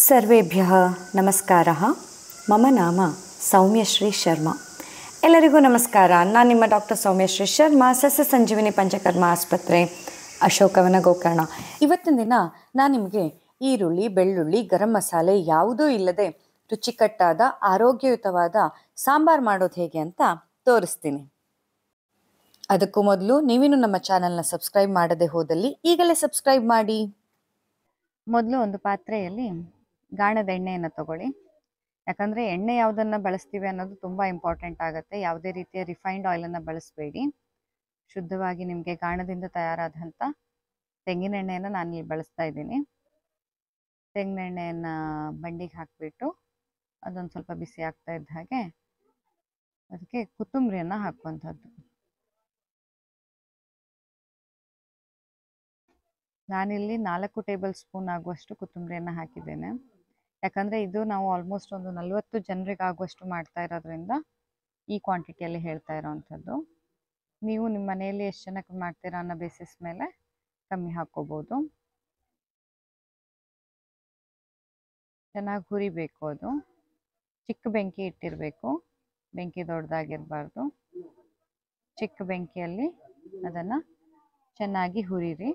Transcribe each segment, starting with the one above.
ಸರ್ವೇಭ್ಯಃ ನಮಸ್ಕಾರः ಮಮ ನಾಮ ಸೌಮ್ಯಶ್ರೀ ಶರ್ಮಾ ಎಲ್ಲರಿಗೂ ನಮಸ್ಕಾರ ನಾನು ನಿಮ್ಮ ಡಾಕ್ಟರ್ ಸೌಮ್ಯಶ್ರೀ ಶರ್ಮಾ ಸಸ್ಯ ಸಂಜೀವಿನಿ ಪಂಚಕರ್ಮ ಆಸ್ಪತ್ರೆ ಅಶೋಕವನ ಗೋಕರ್ಣ ಇವತ್ತಿನ ದಿನ ನಾನು ನಿಮಗೆ ಈರುಳ್ಳಿ ಬೆಳ್ಳುಳ್ಳಿ ಗರಂ ಮಸಾಲೆ ಯಾವುದೂ ಇಲ್ಲದೆ ರುಚಿಕಟ್ಟಾದ ಆರೋಗ್ಯಯುತವಾದ ಸಾಂಬಾರು ಮಾಡೋದು ಹೇಗೆ ಅಂತ ತೋರಿಸ್ತೀನಿ ಅದಕ್ಕೂ ಮೊದಲು ನೀವಿನ್ನು ನಮ್ಮ ಚಾನಲ್ನ ಸಬ್ಸ್ಕ್ರೈಬ್ ಮಾಡದೆ ಹೋದಲ್ಲಿ ಈಗಲೇ ಸಬ್ಸ್ಕ್ರೈಬ್ ಮಾಡಿ ಮೊದಲು ಒಂದು ಪಾತ್ರೆಯಲ್ಲಿ ಗಾಣದ ಎಣ್ಣೆಯನ್ನು ತಗೊಳ್ಳಿ ಯಾಕಂದರೆ ಎಣ್ಣೆ ಯಾವುದನ್ನು ಬಳಸ್ತೀವಿ ಅನ್ನೋದು ತುಂಬ ಇಂಪಾರ್ಟೆಂಟ್ ಆಗುತ್ತೆ ಯಾವುದೇ ರೀತಿಯ ರಿಫೈನ್ಡ್ ಆಯಿಲನ್ನು ಬಳಸಬೇಡಿ ಶುದ್ಧವಾಗಿ ನಿಮಗೆ ಗಾಣದಿಂದ ತಯಾರಾದಂಥ ತೆಂಗಿನ ಎಣ್ಣೆಯನ್ನು ನಾನು ಇಲ್ಲಿ ಬಳಸ್ತಾ ಇದ್ದೀನಿ ತೆಂಗಿನ ಎಣ್ಣೆಯನ್ನು ಬಂಡಿಗೆ ಹಾಕಿಬಿಟ್ಟು ಅದೊಂದು ಸ್ವಲ್ಪ ಬಿಸಿ ಆಗ್ತಾ ಇದ್ದ ಹಾಗೆ ಅದಕ್ಕೆ ಕೊತ್ತಂಬರಿಯನ್ನು ಹಾಕುವಂಥದ್ದು ನಾನಿಲ್ಲಿ ನಾಲ್ಕು ಟೇಬಲ್ ಸ್ಪೂನ್ ಆಗುವಷ್ಟು ಕೊತ್ತಂಬರಿಯನ್ನು ಹಾಕಿದ್ದೇನೆ ಯಾಕಂದರೆ ಇದು ನಾವು ಆಲ್ಮೋಸ್ಟ್ ಒಂದು ನಲವತ್ತು ಜನರಿಗೆ ಆಗುವಷ್ಟು ಮಾಡ್ತಾ ಇರೋದ್ರಿಂದ ಈ ಕ್ವಾಂಟಿಟಿಯಲ್ಲಿ ಹೇಳ್ತಾ ಇರೋವಂಥದ್ದು ನೀವು ನಿಮ್ಮ ಮನೆಯಲ್ಲಿ ಎಷ್ಟು ಜನಕ್ಕೆ ಮಾಡ್ತೀರಾ ಅನ್ನೋ ಬೇಸಿಸ್ ಮೇಲೆ ಕಮ್ಮಿ ಹಾಕ್ಕೋಬೋದು ಚೆನ್ನಾಗಿ ಹುರಿಬೇಕು ಅದು ಚಿಕ್ಕ ಬೆಂಕಿ ಇಟ್ಟಿರಬೇಕು ಬೆಂಕಿ ದೊಡ್ಡದಾಗಿರಬಾರ್ದು ಚಿಕ್ಕ ಬೆಂಕಿಯಲ್ಲಿ ಅದನ್ನು ಚೆನ್ನಾಗಿ ಹುರಿರಿ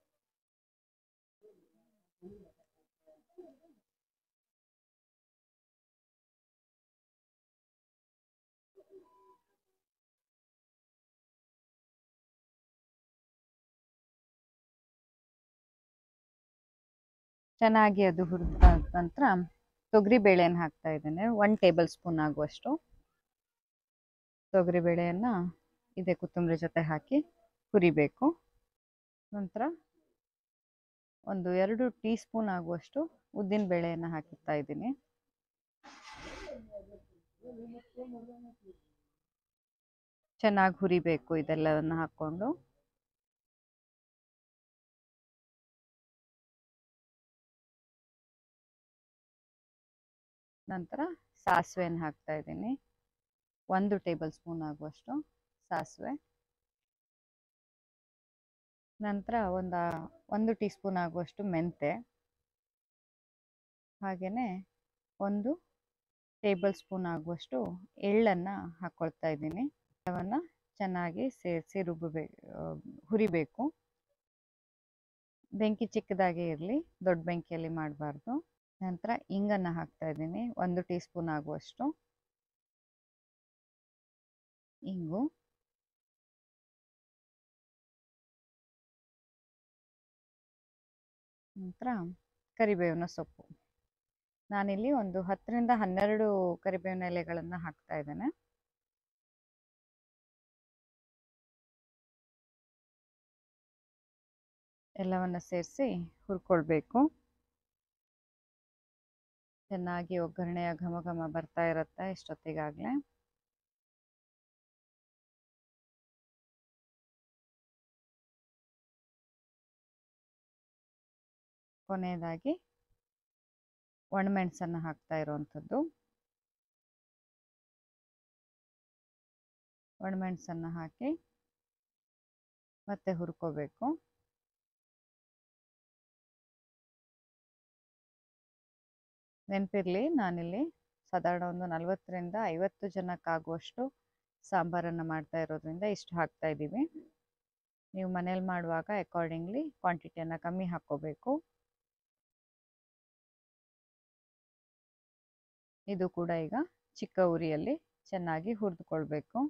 ಚೆನ್ನಾಗಿ ಅದು ಹುರಿದ ನಂತರ ತೊಗರಿ ಬೇಳೆಯನ್ನು ಹಾಕ್ತಾ ಇದ್ದೇನೆ ಒನ್ ಟೇಬಲ್ ಸ್ಪೂನ್ ಆಗುವಷ್ಟು ತೊಗರಿ ಬೇಳೆಯನ್ನು ಇದೇ ಕೊತ್ತಂಬರಿ ಜೊತೆ ಹಾಕಿ ಹುರಿಬೇಕು ನಂತರ ಒಂದು ಎರಡು ಟೀ ಸ್ಪೂನ್ ಆಗುವಷ್ಟು ಉದ್ದಿನ ಬೇಳೆಯನ್ನು ಹಾಕಿರ್ತಾ ಇದ್ದೀನಿ ಚೆನ್ನಾಗಿ ಹುರಿಬೇಕು ಇದೆಲ್ಲವನ್ನು ಹಾಕ್ಕೊಂಡು ನಂತರ ಸಾಸಿವೆಯನ್ನು ಹಾಕ್ತಾ ಇದ್ದೀನಿ ಒಂದು ಟೇಬಲ್ ಸ್ಪೂನ್ ಆಗುವಷ್ಟು ಸಾಸಿವೆ ನಂತರ ಒಂದು ಒಂದು ಟೀ ಸ್ಪೂನ್ ಆಗುವಷ್ಟು ಮೆಂತೆ ಹಾಗೆಯೇ ಒಂದು ಟೇಬಲ್ ಸ್ಪೂನ್ ಆಗುವಷ್ಟು ಎಳ್ಳನ್ನು ಹಾಕ್ಕೊಳ್ತಾ ಇದ್ದೀನಿ ಅವನ್ನು ಚೆನ್ನಾಗಿ ಸೇರಿಸಿ ರುಬ್ಬಬೇಕು ಹುರಿಬೇಕು ಬೆಂಕಿ ಚಿಕ್ಕದಾಗೇ ಇರಲಿ ದೊಡ್ಡ ಬೆಂಕಿಯಲ್ಲಿ ಮಾಡಬಾರ್ದು ನಂತರ ಇಂಗನ್ನು ಹಾಕ್ತಾ ಇದ್ದೀನಿ ಒಂದು ಟೀ ಸ್ಪೂನ್ ಆಗುವಷ್ಟು ಇಂಗು ನಂತರ ಕರಿಬೇವಿನ ಸೊಪ್ಪು ನಾನಿಲ್ಲಿ ಒಂದು ಹತ್ತರಿಂದ ಹನ್ನೆರಡು ಕರಿಬೇವಿನ ಎಲೆಗಳನ್ನು ಹಾಕ್ತಾ ಇದ್ದೇನೆ ಎಲ್ಲವನ್ನು ಸೇರಿಸಿ ಹುರ್ಕೊಳ್ಬೇಕು ಚೆನ್ನಾಗಿ ಒಗ್ಗರಣೆಯ ಘಮ ಘಮ ಬರ್ತಾ ಇರುತ್ತೆ ಇಷ್ಟೊತ್ತಿಗಾಗಲೇ ಕೊನೆಯದಾಗಿ ಒಣಮೆಣಸನ್ನು ಹಾಕ್ತಾ ಇರುವಂಥದ್ದು ಒಣಮೆಣಸನ್ನು ಹಾಕಿ ಮತ್ತೆ ಹುರ್ಕೋಬೇಕು ನೆನಪಿರಲಿ ನಾನಿಲ್ಲಿ ಸಾಧಾರಣ ಒಂದು ನಲವತ್ತರಿಂದ ಐವತ್ತು ಜನಕ್ಕಾಗುವಷ್ಟು ಸಾಂಬಾರನ್ನು ಮಾಡ್ತಾ ಇರೋದ್ರಿಂದ ಇಷ್ಟು ಹಾಕ್ತಾ ಇದ್ದೀವಿ ನೀವು ಮನೇಲಿ ಮಾಡುವಾಗ ಅಕಾರ್ಡಿಂಗ್ಲಿ ಕ್ವಾಂಟಿಟಿಯನ್ನು ಕಮ್ಮಿ ಹಾಕ್ಕೋಬೇಕು ಇದು ಕೂಡ ಈಗ ಚಿಕ್ಕ ಉರಿಯಲ್ಲಿ ಚೆನ್ನಾಗಿ ಹುರಿದುಕೊಳ್ಬೇಕು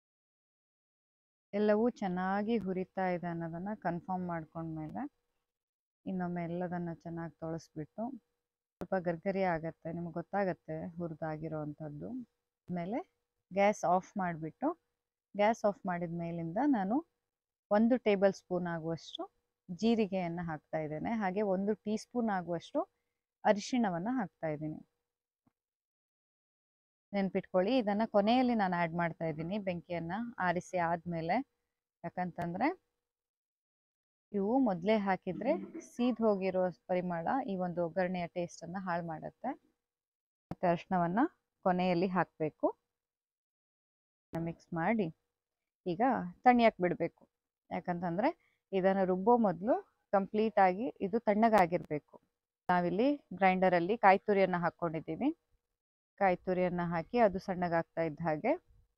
ಎಲ್ಲವೂ ಚೆನ್ನಾಗಿ ಹುರಿತಾ ಇದೆ ಅನ್ನೋದನ್ನು ಕನ್ಫರ್ಮ್ ಮಾಡ್ಕೊಂಡ್ಮೇಲೆ ಇನ್ನೊಮ್ಮೆ ಎಲ್ಲದನ್ನು ಚೆನ್ನಾಗಿ ತೊಳಸ್ಬಿಟ್ಟು ಸ್ವಲ್ಪ ಗರ್ಗರಿ ಆಗುತ್ತೆ ನಿಮ್ಗೆ ಗೊತ್ತಾಗತ್ತೆ ಹುರಿದಾಗಿರೋ ಅಂಥದ್ದು ಆಮೇಲೆ ಗ್ಯಾಸ್ ಆಫ್ ಮಾಡಿಬಿಟ್ಟು ಗ್ಯಾಸ್ ಆಫ್ ಮಾಡಿದ ಮೇಲಿಂದ ನಾನು ಒಂದು ಟೇಬಲ್ ಸ್ಪೂನ್ ಆಗುವಷ್ಟು ಜೀರಿಗೆಯನ್ನು ಹಾಕ್ತಾ ಇದ್ದೇನೆ ಹಾಗೆ ಒಂದು ಟೀ ಸ್ಪೂನ್ ಆಗುವಷ್ಟು ಅರಿಶಿಣವನ್ನು ಹಾಕ್ತಾ ಇದ್ದೀನಿ ನೆನ್ಪಿಟ್ಕೊಳ್ಳಿ ಇದನ್ನು ಕೊನೆಯಲ್ಲಿ ನಾನು ಆ್ಯಡ್ ಮಾಡ್ತಾ ಇದ್ದೀನಿ ಬೆಂಕಿಯನ್ನು ಆರಿಸಿ ಆದಮೇಲೆ ಯಾಕಂತಂದರೆ ಇವು ಮೊದಲೇ ಹಾಕಿದರೆ ಸೀದ್ ಹೋಗಿರೋ ಪರಿಮಳ ಈ ಒಂದು ಒಗ್ಗರಣೆಯ ಟೇಸ್ಟನ್ನು ಹಾಳು ಮಾಡುತ್ತೆ ಮತ್ತು ಅರಿಶಿಣವನ್ನು ಕೊನೆಯಲ್ಲಿ ಹಾಕಬೇಕು ಮಿಕ್ಸ್ ಮಾಡಿ ಈಗ ತಣಿಯಕ್ಕೆ ಬಿಡಬೇಕು ಯಾಕಂತಂದರೆ ಇದನ್ನು ರುಬ್ಬೋ ಮೊದಲು ಕಂಪ್ಲೀಟಾಗಿ ಇದು ತಣ್ಣಗಾಗಿರಬೇಕು ನಾವಿಲ್ಲಿ ಗ್ರೈಂಡರಲ್ಲಿ ಕಾಯಿ ತುರಿಯನ್ನು ಹಾಕ್ಕೊಂಡಿದ್ದೀವಿ ಕಾಯಿ ತುರಿಯನ್ನು ಹಾಕಿ ಅದು ಸಣ್ಣಗಾಗ್ತಾ ಇದ್ದ ಹಾಗೆ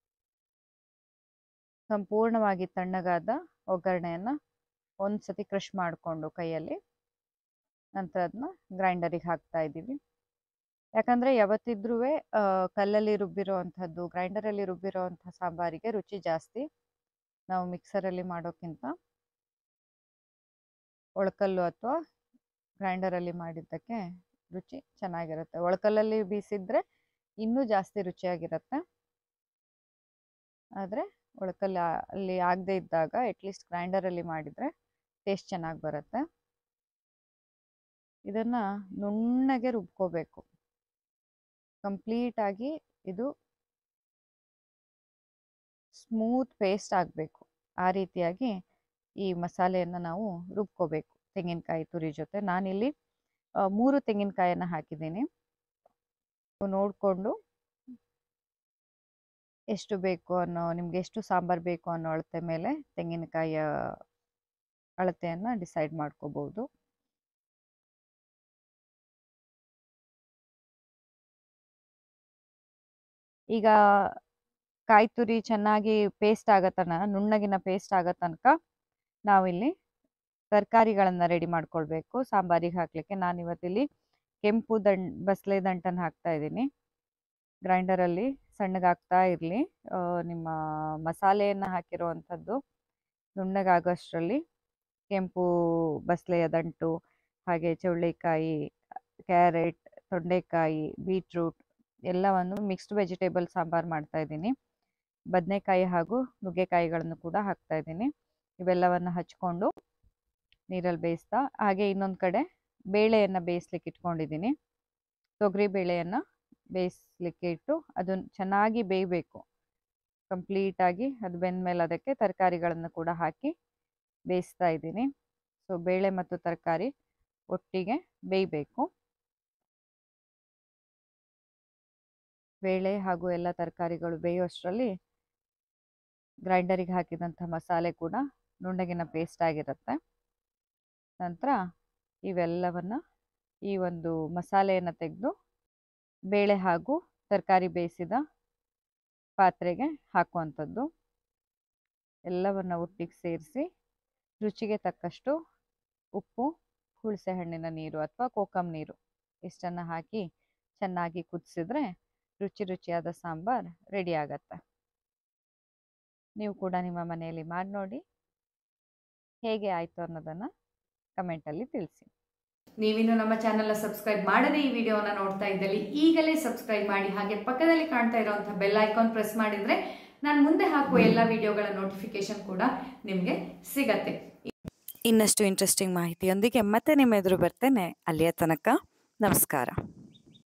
ಸಂಪೂರ್ಣವಾಗಿ ತಣ್ಣಗಾದ ಒಗ್ಗರಣೆಯನ್ನು ಒಂದು ಸತಿ ಕ್ರಷ್ ಮಾಡಿಕೊಂಡು ಕೈಯಲ್ಲಿ ನಂತರ ಅದನ್ನ ಗ್ರೈಂಡರಿಗೆ ಹಾಕ್ತಾ ಇದ್ದೀವಿ ಯಾಕಂದರೆ ಯಾವತ್ತಿದ್ರೂ ಕಲ್ಲಲ್ಲಿ ರುಬ್ಬಿರೋ ಅಂಥದ್ದು ಗ್ರೈಂಡರಲ್ಲಿ ರುಬ್ಬಿರೋ ಅಂಥ ಸಾಂಬಾರಿಗೆ ರುಚಿ ಜಾಸ್ತಿ ನಾವು ಮಿಕ್ಸರಲ್ಲಿ ಮಾಡೋಕ್ಕಿಂತ ಒಳಕಲ್ಲು ಅಥವಾ ಗ್ರೈಂಡರಲ್ಲಿ ಮಾಡಿದ್ದಕ್ಕೆ ರುಚಿ ಚೆನ್ನಾಗಿರುತ್ತೆ ಒಳಕಲ್ಲಲ್ಲಿ ಬೀಸಿದ್ರೆ ಇನ್ನೂ ಜಾಸ್ತಿ ರುಚಿಯಾಗಿರುತ್ತೆ ಆದರೆ ಒಳಕಲ್ಲಿ ಅಲ್ಲಿ ಆಗದೆ ಇದ್ದಾಗ ಅಟ್ಲೀಸ್ಟ್ ಗ್ರೈಂಡರಲ್ಲಿ ಮಾಡಿದರೆ ಟೇಸ್ಟ್ ಚೆನ್ನಾಗಿ ಬರುತ್ತೆ ಇದನ್ನು ನುಣ್ಣಗೆ ರುಬ್ಕೋಬೇಕು ಕಂಪ್ಲೀಟಾಗಿ ಇದು ಸ್ಮೂತ್ ಪೇಸ್ಟ್ ಆಗಬೇಕು ಆ ರೀತಿಯಾಗಿ ಈ ಮಸಾಲೆಯನ್ನು ನಾವು ರುಬ್ಕೋಬೇಕು ತೆಂಗಿನಕಾಯಿ ತುರಿ ಜೊತೆ ನಾನಿಲ್ಲಿ ಮೂರು ತೆಂಗಿನಕಾಯನ್ನು ಹಾಕಿದ್ದೀನಿ ನೋಡಿಕೊಂಡು ಎಷ್ಟು ಬೇಕು ಅನ್ನೋ ನಿಮ್ಗೆ ಎಷ್ಟು ಸಾಂಬಾರು ಬೇಕು ಅನ್ನೋ ಅಳತೆ ಮೇಲೆ ತೆಂಗಿನಕಾಯಿಯ ಅಳತೆಯನ್ನು ಡಿಸೈಡ್ ಮಾಡ್ಕೋಬಹುದು ಈಗ ಕಾಯಿ ತುರಿ ಚೆನ್ನಾಗಿ ಪೇಸ್ಟ್ ಆಗೋ ತನಕ ನುಣ್ಣಗಿನ ಪೇಸ್ಟ್ ಆಗೋ ತನಕ ನಾವಿಲ್ಲಿ ತರಕಾರಿಗಳನ್ನು ರೆಡಿ ಮಾಡ್ಕೊಳ್ಬೇಕು ಸಾಂಬಾರಿಗೆ ಹಾಕಲಿಕ್ಕೆ ನಾನು ಇವತ್ತಿಲ್ಲಿ ಕೆಂಪು ದಂಡ್ ಬಸಳೆ ದಂಟನ್ನು ಹಾಕ್ತಾ ಇದ್ದೀನಿ ಗ್ರೈಂಡರಲ್ಲಿ ಸಣ್ಣಗಾಗ್ತಾ ಇರಲಿ ನಿಮ್ಮ ಮಸಾಲೆಯನ್ನು ಹಾಕಿರುವಂಥದ್ದು ನುಣ್ಣಗಾಗೋಷ್ಟರಲ್ಲಿ ಕೆಂಪು ಬಸಳೆಯ ದಂಟು ಹಾಗೆ ಚೌಳಿಕಾಯಿ ಕ್ಯಾರೆಟ್ ತೊಂಡೆಕಾಯಿ ಬೀಟ್ರೂಟ್ ಎಲ್ಲವನ್ನು ಮಿಕ್ಸ್ಡ್ ವೆಜಿಟೇಬಲ್ ಸಾಂಬಾರು ಮಾಡ್ತಾ ಇದ್ದೀನಿ ಬದನೆಕಾಯಿ ಹಾಗೂ ನುಗ್ಗೆಕಾಯಿಗಳನ್ನು ಕೂಡ ಹಾಕ್ತಾ ಇದ್ದೀನಿ ಇವೆಲ್ಲವನ್ನು ಹಚ್ಕೊಂಡು ನೀರಲ್ಲಿ ಬೇಯಿಸ್ತಾ ಹಾಗೆ ಇನ್ನೊಂದು ಕಡೆ ಬೇಳೆಯನ್ನು ಬೇಯಿಸ್ಲಿಕ್ಕೆ ಇಟ್ಕೊಂಡಿದ್ದೀನಿ ತೊಗರಿ ಬೇಳೆಯನ್ನು ಬೇಯಿಸ್ಲಿಕ್ಕೆ ಇಟ್ಟು ಅದನ್ನು ಚೆನ್ನಾಗಿ ಬೇಯಬೇಕು ಕಂಪ್ಲೀಟಾಗಿ ಅದು ಬೆಂದಮೇಲೆ ಅದಕ್ಕೆ ತರಕಾರಿಗಳನ್ನು ಕೂಡ ಹಾಕಿ ಬೇಯಿಸ್ತಾ ಇದ್ದೀನಿ ಸೊ ಬೇಳೆ ಮತ್ತು ತರಕಾರಿ ಒಟ್ಟಿಗೆ ಬೇಯಬೇಕು ಬೇಳೆ ಹಾಗೂ ಎಲ್ಲ ತರಕಾರಿಗಳು ಬೇಯುವಷ್ಟರಲ್ಲಿ ಗ್ರೈಂಡರಿಗೆ ಹಾಕಿದಂಥ ಮಸಾಲೆ ಕೂಡ ನುಣ್ಣಗಿನ ಪೇಸ್ಟ್ ಆಗಿರುತ್ತೆ ನಂತರ ಇವೆಲ್ಲವನ್ನು ಈ ಒಂದು ಮಸಾಲೆಯನ್ನು ತೆಗೆದು ಬೇಳೆ ಹಾಗೂ ತರಕಾರಿ ಬೇಯಿಸಿದ ಪಾತ್ರೆಗೆ ಹಾಕುವಂಥದ್ದು ಎಲ್ಲವನ್ನು ಒಟ್ಟಿಗೆ ಸೇರಿಸಿ ರುಚಿಗೆ ತಕ್ಕಷ್ಟು ಉಪ್ಪು ಹುಣಸೆ ಹಣ್ಣಿನ ನೀರು ಅಥವಾ ಕೋಕಮ್ ನೀರು ಇಷ್ಟನ್ನು ಹಾಕಿ ಚೆನ್ನಾಗಿ ಕುದಿಸಿದ್ರೆ ರುಚಿ ರುಚಿಯಾದ ಸಾಂಬಾರ್ ರೆಡಿ ಆಗತ್ತೆ ನೀವು ಕೂಡ ನಿಮ್ಮ ಮನೆಯಲ್ಲಿ ಮಾಡಿ ನೋಡಿ ಹೇಗೆ ಆಯಿತು ಅನ್ನೋದನ್ನು ಕಮೆಂಟಲ್ಲಿ ತಿಳಿಸಿ ನೀವಿನ್ನು ನಮ್ಮ ಚಾನೆಲ್ನ ಸಬ್ಸ್ಕ್ರೈಬ್ ಮಾಡದೆ ಈ ವಿಡಿಯೋನ ನೋಡ್ತಾ ಇದ್ದಲ್ಲಿ ಈಗಲೇ ಸಬ್ಸ್ಕ್ರೈಬ್ ಮಾಡಿ ಹಾಗೆ ಪಕ್ಕದಲ್ಲಿ ಕಾಣ್ತಾ ಇರುವಂತಹ ಬೆಲ್ ಐಕಾನ್ ಪ್ರೆಸ್ ಮಾಡಿದ್ರೆ ನಾನು ಮುಂದೆ ಹಾಕುವ ಎಲ್ಲ ವಿಡಿಯೋಗಳ ನೋಟಿಫಿಕೇಶನ್ ಕೂಡ ನಿಮಗೆ ಸಿಗತ್ತೆ ಇನ್ನಷ್ಟು ಇಂಟ್ರೆಸ್ಟಿಂಗ್ ಮಾಹಿತಿಯೊಂದಿಗೆ ಮತ್ತೆ ನಿಮ್ಮ ಎದುರು ಬರ್ತೇನೆ ಅಲ್ಲಿಯ ತನಕ ನಮಸ್ಕಾರ